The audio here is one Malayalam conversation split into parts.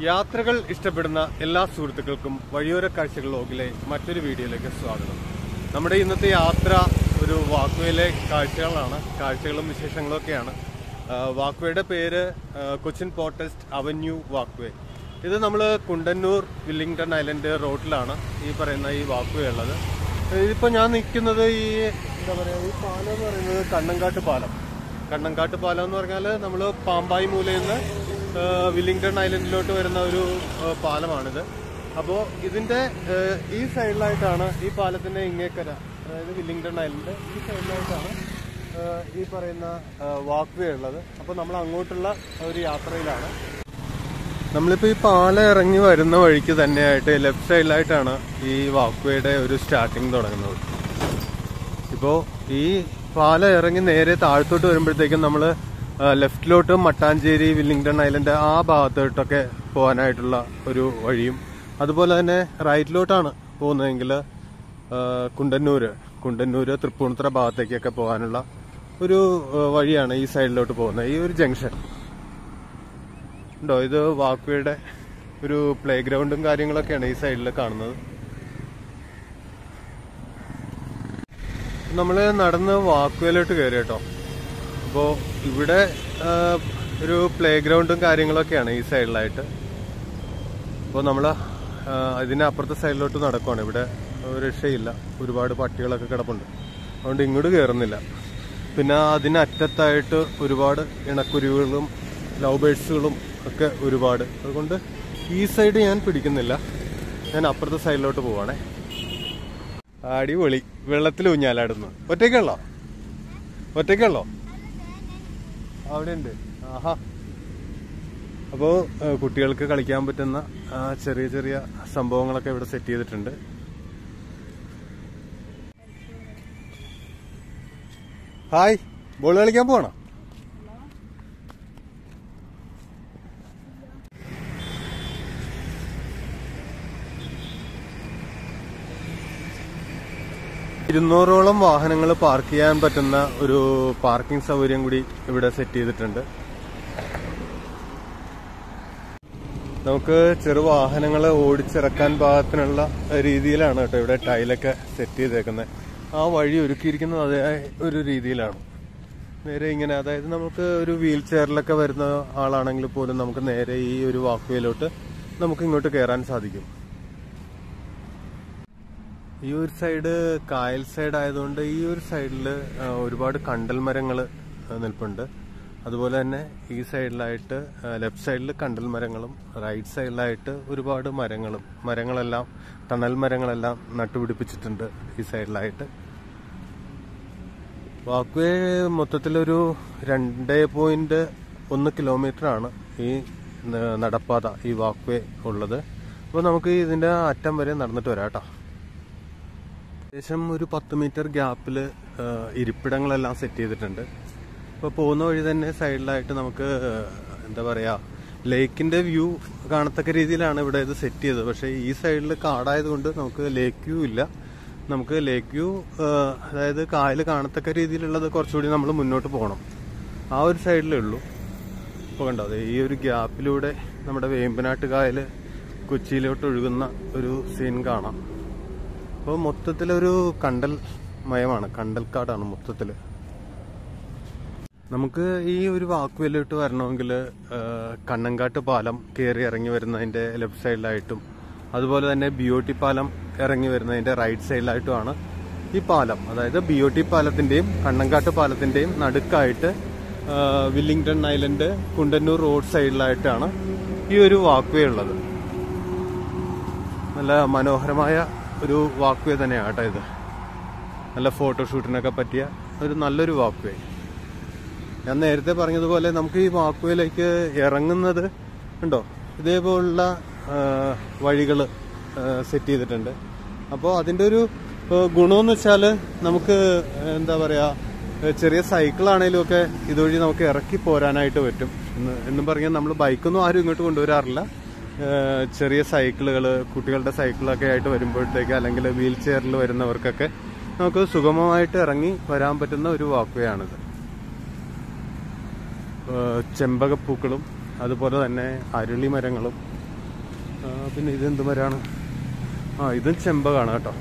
യാത്രകൾ ഇഷ്ടപ്പെടുന്ന എല്ലാ സുഹൃത്തുക്കൾക്കും വഴിയോര കാഴ്ചകൾ ലോകിലെ മറ്റൊരു വീഡിയോയിലേക്ക് സ്വാഗതം നമ്മുടെ ഇന്നത്തെ യാത്ര ഒരു വാക്വേയിലെ കാഴ്ചകളാണ് കാഴ്ചകളും വിശേഷങ്ങളും ഒക്കെയാണ് ആ, വാക്വേയുടെ പേര് ആ, കൊച്ചിൻ പോർട്ടസ്റ്റ് അവന്യൂ വാക്വേ ഇത് നമ്മൾ കുണ്ടന്നൂർ വില്ലിംഗ്ടൺ ഐലൻഡ് റോഡിലാണ് ഈ പറയുന്ന ഈ വാക്വേ ഉള്ളത് ഇതിപ്പോൾ ഞാൻ നിൽക്കുന്നത് ഈ എന്താ പറയുക ഈ പാലം എന്ന് പറയുന്നത് കണ്ണങ്കാട്ട് പാലം കണ്ണങ്കാട്ട് പാലം എന്ന് പറഞ്ഞാൽ നമ്മൾ പാമ്പായി മൂലയിൽ നിന്ന് ആ, വില്ലിംഗ്ടൺ ഐലൻഡിലോട്ട് വരുന്ന ഒരു ആ, പാലമാണിത് അപ്പോൾ ഇതിന്റെ ആ, ഈ സൈഡിലായിട്ടാണ് ഈ പാലത്തിന്റെ ഇങ്ങേക്കര അതായത് വില്ലിംഗ്ടൺ ഐലൻഡ് ഈ സൈഡിലായിട്ടാണ് ആ, ഈ പറയുന്ന വാക്ക് വേ ഉള്ളത് അപ്പോൾ നമ്മൾ അങ്ങോട്ടുള്ള ഒരു യാത്രയിലാണ് നമ്മളിപ്പോൾ ഈ പാലം ഇറങ്ങി വരുന്ന വഴിക്ക് തന്നെയായിട്ട് ലെഫ്റ്റ് സൈഡിലായിട്ടാണ് ഈ വാക്ക് വേയുടെ ഒരു സ്റ്റാർട്ടിങ് തുടങ്ങുന്നത് ഇപ്പോൾ ഈ പാലം ഇറങ്ങി നേരെ താഴത്തോട്ട് വരുമ്പോഴത്തേക്കും നമ്മൾ ലെഫ്റ്റിലോട്ട് മട്ടാഞ്ചേരി വില്ലിംഗ്ടൺ ഐലൻഡ് ആ ഭാഗത്തോട്ടൊക്കെ പോകാനായിട്ടുള്ള ഒരു വഴിയും അതുപോലെ തന്നെ റൈറ്റിലോട്ടാണ് പോകുന്നതെങ്കിൽ കുണ്ടന്നൂര് കുണ്ടന്നൂര് തൃപ്പൂണിത്തുറ ഭാഗത്തേക്കൊക്കെ പോകാനുള്ള ഒരു ആ, വഴിയാണ് ഈ സൈഡിലോട്ട് പോകുന്നത് ഈ ഒരു ജംഗ്ഷൻ ഉണ്ടോ ഇത് വാക്വേയുടെ ഒരു പ്ലേ ഗ്രൗണ്ടും കാര്യങ്ങളൊക്കെയാണ് ഈ സൈഡിൽ കാണുന്നത് നമ്മൾ നടന്ന് വാക്കുവേലോട്ട് കയറി കേട്ടോ അപ്പോൾ ഇവിടെ ആ, ഒരു പ്ലേ ഗ്രൗണ്ടും കാര്യങ്ങളൊക്കെയാണ് ഈ സൈഡിലായിട്ട് അപ്പോൾ നമ്മൾ ഇതിന് അപ്പുറത്തെ സൈഡിലോട്ട് നടക്കുവാണ് ഇവിടെ ഒരു രക്ഷയില്ല ഒരുപാട് പട്ടികളൊക്കെ കിടപ്പുണ്ട് അതുകൊണ്ട് ഇങ്ങോട്ട് കയറുന്നില്ല പിന്നെ അതിനറ്റത്തായിട്ട് ഒരുപാട് ഇണക്കുരുവികളും ലവ് ബേഡ്സുകളും ഒക്കെ ഒരുപാട് അതുകൊണ്ട് ഈ സൈഡ് ഞാൻ പിടിക്കുന്നില്ല ഞാൻ അപ്പുറത്തെ സൈഡിലോട്ട് പോവാണേ അടിപൊളി വെള്ളത്തിൽ ഊഞ്ഞാലാടുന്നു ഒറ്റയ്ക്കുള്ളോ ഒറ്റയ്ക്കുള്ളോ അവിടെ ഉണ്ട് ആഹാ അപ്പോൾ കുട്ടികൾക്ക് കളിക്കാൻ പറ്റുന്ന ആ, ചെറിയ ചെറിയ സംഭവങ്ങളൊക്കെ ഇവിടെ സെറ്റ് ചെയ്തിട്ടുണ്ട് ഹായ് ബോൾ കളിക്കാൻ പോകണം ഇരുന്നൂറോളം വാഹനങ്ങൾ പാർക്ക് ചെയ്യാൻ പറ്റുന്ന ഒരു പാർക്കിംഗ് സൗകര്യം കൂടി ഇവിടെ സെറ്റ് ചെയ്തിട്ടുണ്ട് നമുക്ക് ചെറു വാഹനങ്ങൾ ഓടിച്ചിറക്കാൻ പാകത്തിനുള്ള രീതിയിലാണ് കേട്ടോ ഇവിടെ ടൈലൊക്കെ സെറ്റ് ചെയ്തേക്കുന്നത് ആ വഴി ഒരുക്കിയിരിക്കുന്നത് അതേ ഒരു രീതിയിലാണ് നേരെ ഇങ്ങനെ അതായത് നമുക്ക് ഒരു വീൽ ചെയറിലൊക്കെ വരുന്ന ആളാണെങ്കിൽ പോലും നമുക്ക് നേരെ ഈ ഒരു വാക്കുവയിലോട്ട് നമുക്ക് ഇങ്ങോട്ട് കയറാൻ സാധിക്കും ഈ ഒരു സൈഡ് കായൽ സൈഡ് ആയതുകൊണ്ട് ഈ ഒരു സൈഡിൽ ഒരുപാട് കണ്ടൽ മരങ്ങൾ നിൽപ്പുണ്ട് അതുപോലെ തന്നെ ഈ സൈഡിലായിട്ട് ലെഫ്റ്റ് സൈഡിൽ കണ്ടൽ മരങ്ങളും റൈറ്റ് സൈഡിലായിട്ട് ഒരുപാട് മരങ്ങളും മരങ്ങളെല്ലാം തണൽ മരങ്ങളെല്ലാം നട്ടുപിടിപ്പിച്ചിട്ടുണ്ട് ഈ സൈഡിലായിട്ട് വാക്വേ മൊത്തത്തിലൊരു രണ്ട് പോയിന്റ് ഒന്ന് കിലോമീറ്റർ ആണ് ഈ ന- നടപ്പാത ഈ വാക്വേ ഉള്ളത് അപ്പോൾ നമുക്ക് ഇതിന്റെ അറ്റം വരെ നടന്നിട്ട് വരാം കേട്ടോ ഏകദേശം ഒരു പത്ത് മീറ്റർ ഗ്യാപ്പിൽ ഇരിപ്പിടങ്ങളെല്ലാം സെറ്റ് ചെയ്തിട്ടുണ്ട് ഇപ്പോൾ പോകുന്ന വഴി തന്നെ സൈഡിലായിട്ട് നമുക്ക് ആ, എന്താ പറയാ ലേക്കിന്റെ വ്യൂ കാണത്തക്ക രീതിയിലാണ് ഇവിടെ ഇത് സെറ്റ് ചെയ്തത് പക്ഷേ ഈ സൈഡിൽ കാടായതുകൊണ്ട് നമുക്ക് ലേക്ക് വ്യൂ ഇല്ല നമുക്ക് ലേക്ക് വ്യൂ അതായത് കായൽ കാണത്തക്ക രീതിയിലുള്ളത് കുറച്ചുകൂടി നമ്മൾ മുന്നോട്ട് പോകണം ആ ഒരു സൈഡിലേ ഉള്ളൂ ഇപ്പോൾ കണ്ടോ അതെ ഈ ഒരു ഗ്യാപ്പിലൂടെ നമ്മുടെ വേമ്പനാട്ട് കായൽ കൊച്ചിയിലോട്ട് ഒഴുകുന്ന ഒരു സീൻ കാണാം അപ്പോൾ മൊത്തത്തിലൊരു കണ്ടൽ മയമാണ് കണ്ടൽക്കാടാണ് മൊത്തത്തിൽ നമുക്ക് ഈ ഒരു വാക്കുവല്ലോട്ട് വരണമെങ്കിൽ കണ്ണങ്കാട്ട് പാലം കയറി ഇറങ്ങി വരുന്നതിന്റെ ലെഫ്റ്റ് സൈഡിലായിട്ടും അതുപോലെ തന്നെ ബി ഒ ടി പാലം ഇറങ്ങി വരുന്നതിന്റെ റൈറ്റ് സൈഡിലായിട്ടുമാണ് ഈ പാലം അതായത് ബി ഒ ടി പാലത്തിന്റെയും കണ്ണങ്കാട്ട് പാലത്തിന്റെയും നടുക്കായിട്ട് ആ, വില്ലിംഗ്ടൺ ഐലൻഡ് കുണ്ടന്നൂർ റോഡ് സൈഡിലായിട്ടാണ് ഈ ഒരു വാക്വേ ഉള്ളത് നല്ല മനോഹരമായ ഒരു വാക്വേ തന്നെയാണ് കേട്ടോ ഇത് നല്ല ഫോട്ടോഷൂട്ടിനൊക്കെ പറ്റിയ ഒരു നല്ലൊരു വാക്വേ ഞാൻ നേരത്തെ പറഞ്ഞതുപോലെ നമുക്ക് ഈ വാക്വേയിലേക്ക് ഇറങ്ങുന്നത് ഉണ്ടോ ഇതേപോലുള്ള വഴികൾ സെറ്റ് ചെയ്തിട്ടുണ്ട് അപ്പോൾ അതിൻ്റെ ഒരു ആ, ഗുണമെന്ന് വെച്ചാൽ നമുക്ക് എന്താ പറയുക ചെറിയ സൈക്കിളാണേലും ഒക്കെ ഇതുവഴി നമുക്ക് ഇറക്കി പോരാനായിട്ട് പറ്റും എന്ന് എന്നും പറഞ്ഞാൽ നമ്മൾ ബൈക്കൊന്നും ആരും ഇങ്ങോട്ട് കൊണ്ടുവരാറില്ല ഏഹ് ചെറിയ സൈക്കിളുകൾ കുട്ടികളുടെ സൈക്കിളൊക്കെ ആയിട്ട് വരുമ്പോഴത്തേക്ക് അല്ലെങ്കിൽ വീൽ ചെയറിൽ വരുന്നവർക്കൊക്കെ നമുക്ക് സുഗമമായിട്ട് ഇറങ്ങി വരാൻ പറ്റുന്ന ഒരു വാക്വേ ആണിത് ഏഹ് ചെമ്പകപ്പൂക്കളും അതുപോലെ തന്നെ അരുളി മരങ്ങളും ആ, പിന്നെ ഇതെന്ത് മരമാണ് ആ ഇതും ചെമ്പകമാണ് കേട്ടോ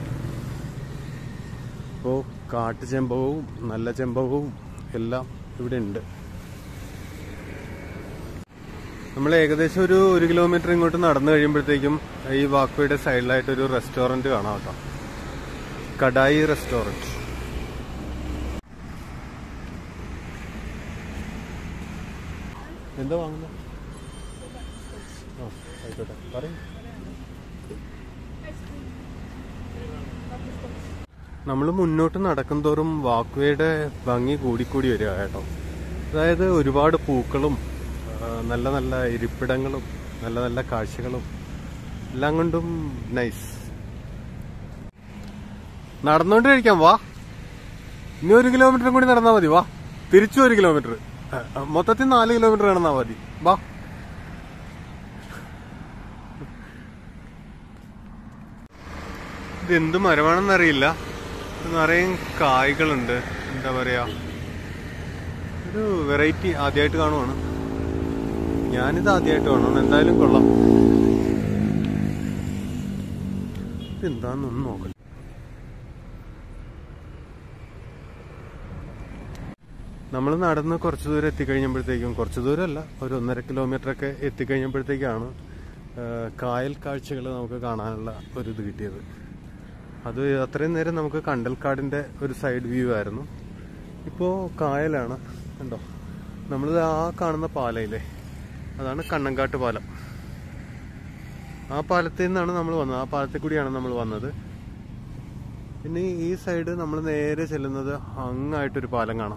അപ്പോൾ കാട്ടു ചെമ്പകവും നല്ല ചെമ്പകവും എല്ലാം ഇവിടെ ഉണ്ട് നമ്മൾ ഏകദേശം ഒരു ഒരു കിലോമീറ്റർ ഇങ്ങോട്ട് നടന്നു കഴിയുമ്പോഴത്തേക്കും ഈ വാക്വയുടെ സൈഡിലായിട്ട് ഒരു റെസ്റ്റോറന്റ് കാണാം കേട്ടോ കടായി റെസ്റ്റോറന്റ് എന്താ വാങ്ങുന്നത് ആ ആയിക്കോട്ടെ പറയും നമ്മൾ മുന്നോട്ട് നടക്കും തോറും വാക്വേയുടെ ഭംഗി കൂടിക്കൂടി വരിക കേട്ടോ അതായത് ഒരുപാട് പൂക്കളും ആ, നല്ല നല്ല ഇരിപ്പിടങ്ങളും നല്ല നല്ല കാഴ്ചകളും എല്ലാം കൊണ്ടും നൈസ് നടന്നുകൊണ്ട് കഴിക്കാം വാ ഇനി ഒരു കിലോമീറ്റർ കൂടി നടന്നാൽ മതി വാ തിരിച്ചു ഒരു കിലോമീറ്റർ ആ, ആ, മൊത്തത്തിൽ നാല് കിലോമീറ്റർ നടന്നാൽ മതി വാ ഇതെന്ത് മരമാണെന്നറിയില്ല നിറയെ കായ്കളുണ്ട് എന്താ പറയാ ഒരു വെറൈറ്റി ആദ്യമായിട്ട് കാണുവാണ് ഞാനിത് ആദ്യമായിട്ട് കാണുവാണ് എന്തായാലും കൊള്ളാം ഇതെന്താന്നൊന്നും നോക്കട്ടെ നമ്മൾ നടന്ന് കുറച്ച് ദൂരം എത്തിക്കഴിഞ്ഞപ്പോഴത്തേക്കും കുറച്ച് ദൂരമല്ല ഒരു ഒന്നര കിലോമീറ്റർ ഒക്കെ എത്തിക്കഴിഞ്ഞപ്പോഴത്തേക്കാണ് ആ, കായൽ കാഴ്ചകൾ നമുക്ക് കാണാനുള്ള ഒരു ഇത് കിട്ടിയത് അത് അത്രയും നേരം നമുക്ക് കണ്ടൽക്കാടിന്റെ ഒരു സൈഡ് വ്യൂ ആയിരുന്നു ഇപ്പോൾ കായലാണ് കണ്ടോ നമ്മൾ ആ കാണുന്ന പാലയില്ലേ അതാണ് കണ്ണങ്കാട്ട് പാലം ആ പാലത്തിൽ നിന്നാണ് നമ്മൾ വന്നത് ആ പാലത്തിൽ കൂടിയാണ് നമ്മൾ വന്നത് പിന്നെ ഈ സൈഡ് നമ്മൾ നേരെ ചെല്ലുന്നത് അങ്ങായിട്ടൊരു പാലം കാണാം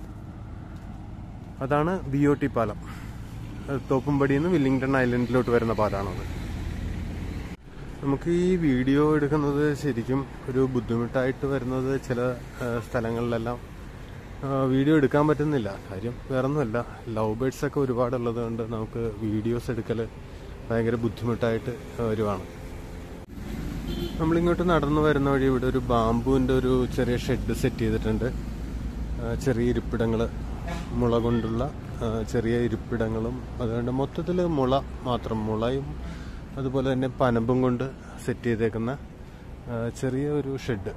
അതാണ് ബി ഒ ടി പാലം അത് തോപ്പുംപടിയിൽ നിന്ന് വില്ലിംഗ്ടൺ ഐലൻഡിലോട്ട് വരുന്ന പാലമാണത് നമുക്ക് ഈ വീഡിയോ എടുക്കുന്നത് ശരിക്കും ഒരു ബുദ്ധിമുട്ടായിട്ട് വരുന്നത് ചില ആ, സ്ഥലങ്ങളിലെല്ലാം ആ, വീഡിയോ എടുക്കാൻ പറ്റുന്നില്ല കാര്യം വേറൊന്നുമല്ല ലവ് ബേഡ്സ് ഒക്കെ ഒരുപാടുള്ളത് കൊണ്ട് നമുക്ക് വീഡിയോസ് എടുക്കൽ ഭയങ്കര ബുദ്ധിമുട്ടായിട്ട് വരുവാണ് നമ്മളിങ്ങോട്ട് നടന്നു വരുന്ന വഴി ഇവിടെ ഒരു ബാമ്പുവിൻ്റെ ഒരു ചെറിയ ഷെഡ് സെറ്റ് ചെയ്തിട്ടുണ്ട് ആ, ചെറിയ ഇരിപ്പിടങ്ങൾ മുള കൊണ്ടുള്ള ആ, ചെറിയ ഇരിപ്പിടങ്ങളും അതുകൊണ്ട് മൊത്തത്തിൽ മുള മാത്രം മുളയും അതുപോലെ തന്നെ പനമ്പും കൊണ്ട് സെറ്റ് ചെയ്തേക്കുന്ന ആ, ചെറിയ ഒരു ഷെഡ്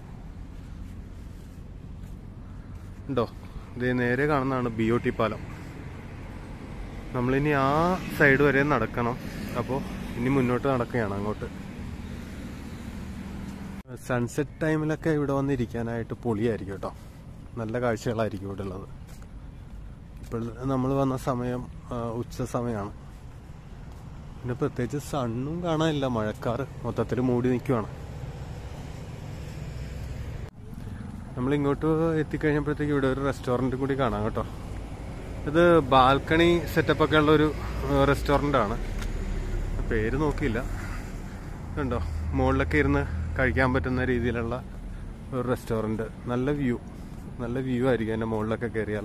ഉണ്ടോ ഇത് നേരെ കാണുന്നതാണ് ബി ഒ ടി പാലം നമ്മളിനി ആ സൈഡ് വരെ നടക്കണം അപ്പോൾ ഇനി മുന്നോട്ട് നടക്കുകയാണ് അങ്ങോട്ട് സൺസെറ്റ് ടൈമിലൊക്കെ ഇവിടെ വന്നിരിക്കാനായിട്ട് പൊളിയായിരിക്കും കേട്ടോ നല്ല കാഴ്ചകളായിരിക്കും ഇവിടെ ഉള്ളത് ഇപ്പോൾ നമ്മൾ വന്ന സമയം ആ, ഉച്ച സമയമാണ് പിന്നെ പ്രത്യേകിച്ച് സണ്ണും കാണാനില്ല മഴക്കാറ് മൊത്തത്തിൽ മൂടി നിൽക്കുവാണ് നമ്മൾ ഇങ്ങോട്ട് എത്തിക്കഴിഞ്ഞപ്പോഴത്തേക്ക് ഇവിടെ ഒരു റെസ്റ്റോറൻറ്റ് കൂടി കാണാം കേട്ടോ ഇത് ബാൽക്കണി സെറ്റപ്പ് ഒക്കെ ഉള്ള ഒരു റെസ്റ്റോറൻ്റ് ആണ് പേര് നോക്കിയില്ല കണ്ടോ മുകളിലൊക്കെ ഇരുന്ന് കഴിക്കാൻ പറ്റുന്ന രീതിയിലുള്ള ഒരു റെസ്റ്റോറൻറ്റ് നല്ല വ്യൂ നല്ല വ്യൂ ആയിരിക്കും അതിൻ്റെ മുകളിലൊക്കെ കയറിയാൽ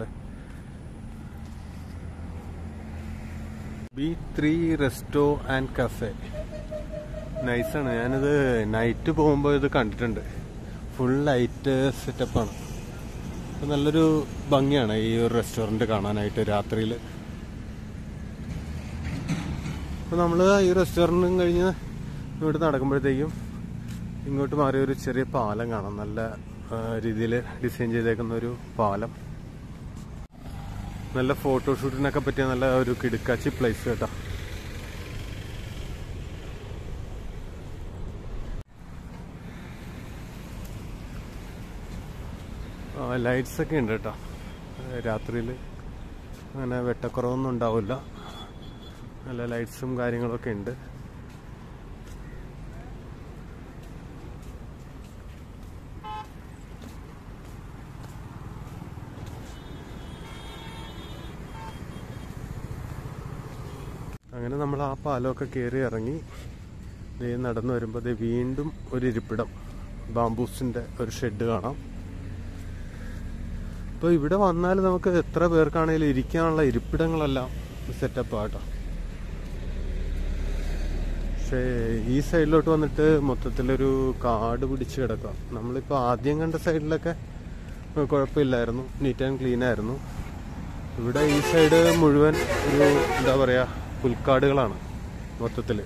B three resto and cafe നൈസാണ് ഞാനിത് നൈറ്റ് പോകുമ്പോൾ ഇത് കണ്ടിട്ടുണ്ട് ഫുൾ ലൈറ്റ് സെറ്റപ്പാണ് അപ്പോൾ നല്ലൊരു ഭംഗിയാണ് ഈ ഒരു റെസ്റ്റോറൻറ്റ് കാണാനായിട്ട് രാത്രിയിൽ അപ്പോൾ നമ്മൾ ഈ റെസ്റ്റോറൻറ്റും കഴിഞ്ഞ് ഇങ്ങോട്ട് നടക്കുമ്പോഴത്തേക്കും ഇങ്ങോട്ട് മാറിയ ഒരു ചെറിയ പാലം കാണാം നല്ല രീതിയിൽ ഡിസൈൻ ചെയ്തേക്കുന്ന ഒരു പാലം നല്ല ഫോട്ടോഷൂട്ടിനൊക്കെ പറ്റിയ നല്ല ഒരു കിടുക്കാച്ചി പ്ലേസ് കേട്ടോ ലൈറ്റ്സ് ഒക്കെ ഉണ്ട് കേട്ടോ രാത്രിയിൽ അങ്ങനെ വെട്ടക്കുറവൊന്നും ഉണ്ടാവില്ല നല്ല ലൈറ്റ്സും കാര്യങ്ങളൊക്കെ ഉണ്ട് അങ്ങനെ നമ്മൾ ആ പാലമൊക്കെ കയറി ഇറങ്ങി ദേ നടന്നു വരുമ്പോൾ ദേ വീണ്ടും ഒരു ഇരിപ്പിടം ബാംബൂസിന്റെ ഒരു ഷെഡ് കാണാം ഇപ്പോൾ ഇവിടെ വന്നാൽ നമുക്ക് എത്ര പേർക്കാണെങ്കിലും ഇരിക്കാനുള്ള ഇരിപ്പിടങ്ങളെല്ലാം സെറ്റപ്പ് ആട്ടോ പക്ഷേ ഈ സൈഡിലോട്ട് വന്നിട്ട് മൊത്തത്തിലൊരു കാട് പിടിച്ച് കിടക്കുക നമ്മളിപ്പോൾ ആദ്യം കണ്ട സൈഡിലൊക്കെ കുഴപ്പമില്ലായിരുന്നു നീറ്റ് ആൻഡ് ക്ലീൻ ആയിരുന്നു ഇവിടെ ഈ സൈഡ് മുഴുവൻ ഒരു എന്താ പറയുക പുൽക്കാടുകളാണ് മൊത്തത്തിൽ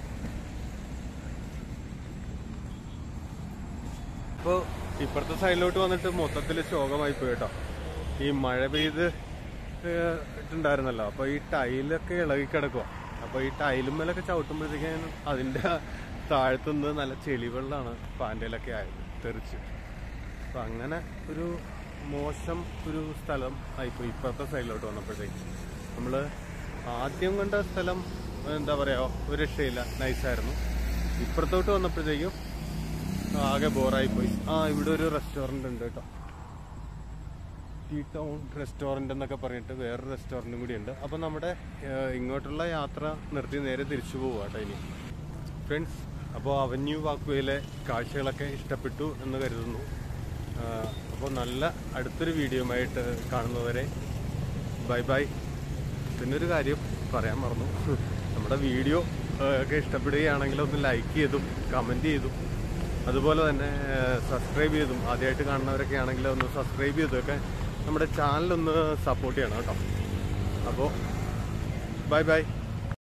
ഇപ്പോൾ ഇപ്പുറത്തെ സൈഡിലോട്ട് വന്നിട്ട് മൊത്തത്തിൽ ശോകമായി പോയി കേട്ടോ ഈ മഴ പെയ്ത് ഏഹ്, ഇട്ടുണ്ടായിരുന്നല്ലോ അപ്പോൾ ഈ ടൈലൊക്കെ ഇളകി കിടക്കുക അപ്പോൾ ഈ ടൈലുമ്മലൊക്കെ ചവിട്ടുമ്പോഴത്തേക്കും അതിൻ്റെ താഴത്തുനിന്ന് നല്ല ചെളിവെള്ളമാണ് പാൻറ്റയിലൊക്കെ ആയത് തെറിച്ച് അപ്പം അങ്ങനെ ഒരു മോശം ഒരു സ്ഥലം ആയിപ്പോയി ഇപ്പുറത്തെ സൈഡിലോട്ട് വന്നപ്പോഴത്തേക്ക് നമ്മൾ ആദ്യം കണ്ട സ്ഥലം എന്താ പറയുക ഒരു രക്ഷയില്ല നൈസായിരുന്നു ഇപ്പുറത്തോട്ട് വന്നപ്പോഴത്തേക്കും ആകെ ബോറായി പോയി ആ ഇവിടെ ഒരു റെസ്റ്റോറന്റ് ഉണ്ട് കേട്ടോ ടീ ടൗൺ റെസ്റ്റോറന്റ് എന്നൊക്കെ പറഞ്ഞിട്ട് വേറൊരു റെസ്റ്റോറന്റും കൂടി ഉണ്ട് അപ്പൊ നമ്മുടെ ഏഹ്, ഇങ്ങോട്ടുള്ള യാത്ര നിർത്തി നേരെ തിരിച്ചു പോവുക കേട്ടോ ഇനി ഫ്രണ്ട്സ് അപ്പോൾ അവന്യൂ വാക്വേയിലെ കാഴ്ചകളൊക്കെ ഇഷ്ടപ്പെട്ടു എന്ന് കരുതുന്നു അപ്പോൾ നല്ല അടുത്തൊരു വീഡിയോയുമായിട്ട് കാണുന്നവരെ ബൈ ബൈ പിന്നെ ഒരു കാര്യം പറയാൻ മറന്നു നമ്മുടെ വീഡിയോ ഒക്കെ ഇഷ്ടപ്പെടുകയാണെങ്കിൽ ഒന്ന് ലൈക്ക് ചെയ്തും കമൻറ്റ് ചെയ്തും അതുപോലെ തന്നെ സബ്സ്ക്രൈബ് ചെയ്തും ആദ്യമായിട്ട് കാണുന്നവരൊക്കെ ആണെങ്കിൽ ഒന്ന് സബ്സ്ക്രൈബ് ചെയ്തൊക്കെ നമ്മുടെ ചാനലൊന്ന് സപ്പോർട്ട് ചെയ്യണം കേട്ടോ അപ്പോൾ ബൈ ബൈ